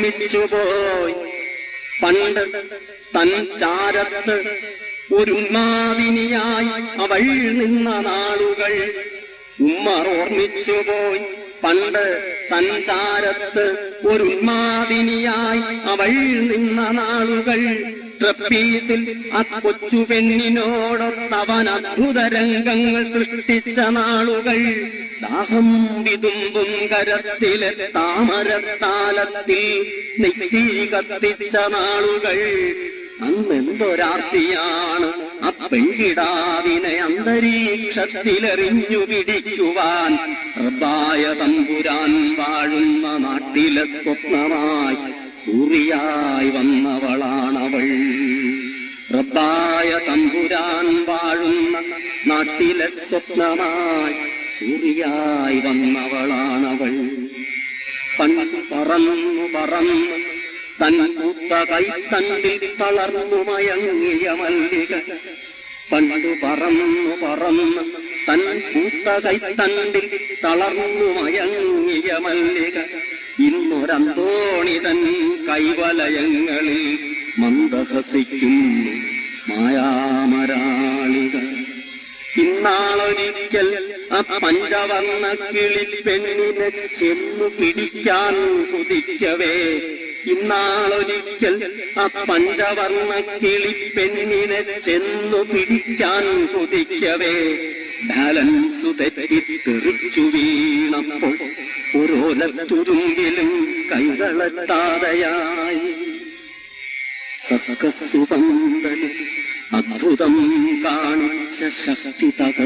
ഓർമ്മിച്ചു പോയി പണ്ട് തൻ ചാരത്ത് ഒരുന്മാവിനിയായി അവൾ നിന്ന നാളുകൾ ഉമ്മർ ഓർമ്മിച്ചു പോയി പണ്ട് തൻ ചാരത്ത് ഒരുന്മാവിനിയായി അവൾ നിന്ന നാളുകൾ ട്രപ്പീസിൽ ആ കൊച്ചു പെണ്ണിനോടൊത്തവൻ അദ്ഭുത രംഗങ്ങൾ സൃഷ്ടിച്ച നാളുകൾ ദാഹം വിതുമ്പും കരത്തിലെ താമരത്താലത്തിൽ നെറ്റി കത്തിച്ച നാളുകൾ അന്നെന്തൊരാർത്തിയാണ് ആ പെൺകിടാവിനെ അന്തരീക്ഷത്തിലെറിഞ്ഞു പിടിക്കുവാൻ റബ്ബായ തമ്പുരാൻ വാഴുന്ന നാട്ടിലെ സ്വപ്നമായി കൂറിയായി വന്നവളാണവൾ റബ്ബായ തമ്പുരാൻ വാഴുന്ന നാട്ടിലെ സ്വപ്നമായി കൂറിയായി വന്നവളാണവൾ പണ്ട് പറന്നു പറന്ന് തൻ പൂത്ത കൈത്തണ്ടിൽ തളർന്നു മയങ്ങിയ മല്ലിക പണ്ടു പറന്നു പറന്ന് തൻ പൂത്ത കൈത്തണ്ടിൽ തളർന്നു മയങ്ങിയ മല്ലിക ഇന്നൊരന്തോണിതൻ കൈവലയങ്ങളിൽ മന്ദഹസിക്കുന്നു മായാമരാളിക ഇന്നാളൊരിക്കൽ ആ പഞ്ചവർണ്ണ കിളി പെണ്ണിനെ ചെന്നു പിടിക്കാൻ കുതിക്കവേ ഇന്നാളൊരിക്കൽ ആ പഞ്ചവർണ്ണ കിളി പെണ്ണിനെ ചെന്നു പിടിക്കാൻ കുതിക്കവേ ബാലൻസ് തെറ്റിത്തെറിച്ചു വീണപ്പോൾ ഓരോലത്തുരുമ്പിലും കൈകളെത്താതെയായി സർക്കസുപന്തലിൽ അദ്ഭുതം കാണിച്ച ശക്തി തകർ